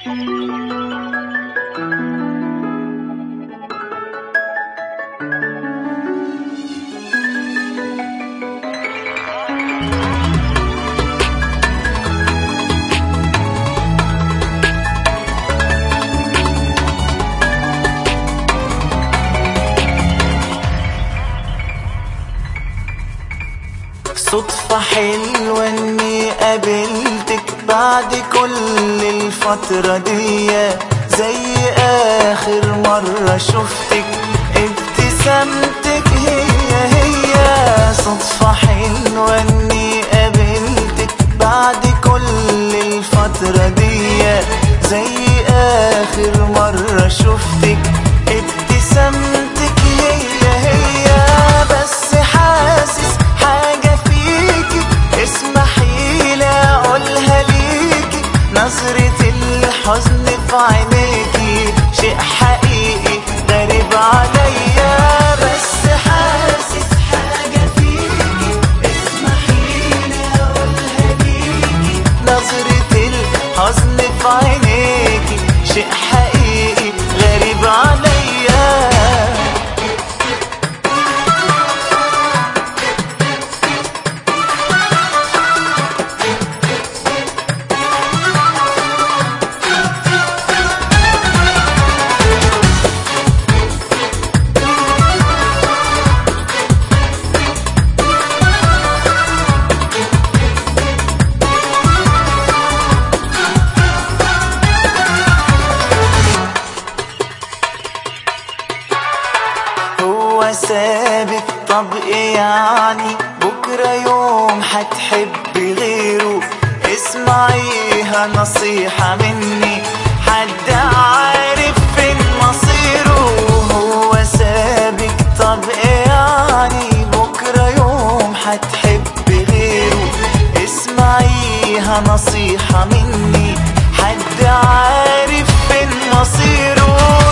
صدفة حلوة اني قابلتك بعد كل الفترة دي زي اخر مرة شفتك ابتسامتك هي هي صدفة حلوة اني قابلتك بعد كل الفترة دي زي اخر مرة شفتك ابتسامتك هي هي بس حاسس حاجة فيكي اسمحيلي اقولها ليكي نظرة الحزن في عينيكي شيء حقيقي غريب عليا بس حاسس حاجة فيكي اسمحيلي اقولها ليكي نظرة الحزن في عينيكي شيء حقيقي غريب عليا هو سابك طب ايه يعني بكرة يوم هتحبي غيره اسمعيها نصيحة مني حد عارف فين مصيره هو سابك طب ايه يعني بكرة يوم هتحبي غيره اسمعيها نصيحة مني حد عارف فين مصيره